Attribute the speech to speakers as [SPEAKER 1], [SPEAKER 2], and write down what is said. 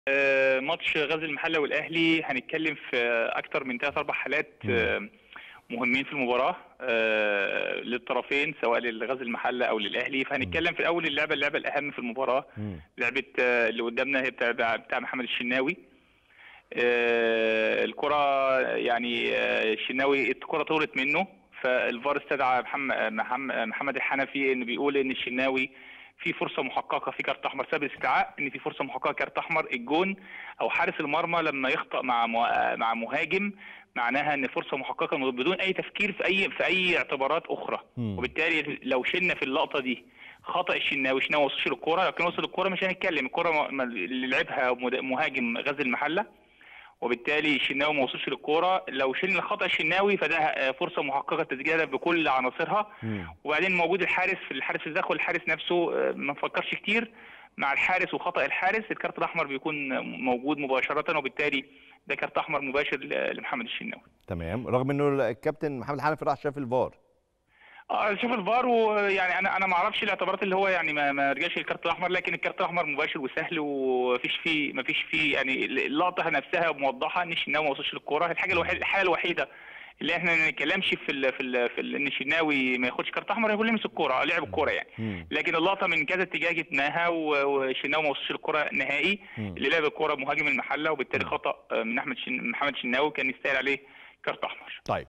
[SPEAKER 1] آه، ماتش غزل المحله والاهلي هنتكلم في اكتر من ثلاث اربع حالات آه، مهمين في المباراه آه، للطرفين سواء للغزل المحله او للاهلي فهنتكلم في اول اللعبه اللعبه الاهم في المباراه
[SPEAKER 2] مم.
[SPEAKER 1] لعبه آه، اللي قدامنا هي بتاع بتاع محمد الشناوي آه، الكره يعني آه، الشناوي الكره طولت منه فالفار استدعى محمد محمد الحنفي انه بيقول ان الشناوي في فرصه محققه في كارت احمر سبب الاستدعاء ان في فرصه محققه كارت احمر الجون او حارس المرمى لما يخطا مع مه- مع مهاجم معناها ان فرصه محققه بدون اي تفكير في اي في اي اعتبارات اخرى
[SPEAKER 2] مم.
[SPEAKER 1] وبالتالي لو شلنا في اللقطه دي خطا الشناوي الشناوي ما وصلش للكوره لو كان وصل للكوره مش هنتكلم الكوره م- م- اللي لعبها مد- مهاجم غزل المحله وبالتالي الشناوي ما وصلش للكوره لو شلنا خطا الشناوي فده آه، فرصه محققه تسجيلها بكل عناصرها
[SPEAKER 2] مم.
[SPEAKER 1] وبعدين موجود الحارس في الحارس في الداخل الحارس نفسه آه، ما فكرش كتير مع الحارس وخطا الحارس الكارت الاحمر بيكون موجود مباشره وبالتالي ده كارت احمر مباشر ل- لمحمد الشناوي
[SPEAKER 2] تمام رغم انه الكابتن محمد الحنفي راح شاف الفار
[SPEAKER 1] اه شوف الفار ويعني انا انا ما اعرفش الاعتبارات اللي هو يعني ما ما رجعش الكارت الاحمر لكن الكارت الاحمر مباشر وسهل ومفيش فيه مفيش فيه يعني اللقطه نفسها موضحه ان الشناوي ما وصلش للكوره الحاجه الوحيده الحاله الوحيده اللي احنا ما نتكلمش في ال في ال في ال ان الشناوي ما ياخدش كارت احمر يقول لمس الكوره لعب الكوره يعني
[SPEAKER 2] مم.
[SPEAKER 1] لكن اللقطه من كذا اتجاه جبناها و- والشناوي ما وصلش للكوره نهائي
[SPEAKER 2] مم.
[SPEAKER 1] اللي لعب الكوره مهاجم المحله وبالتالي خطا من احمد شن... محمد شناوي كان يستاهل عليه كارت احمر
[SPEAKER 2] طيب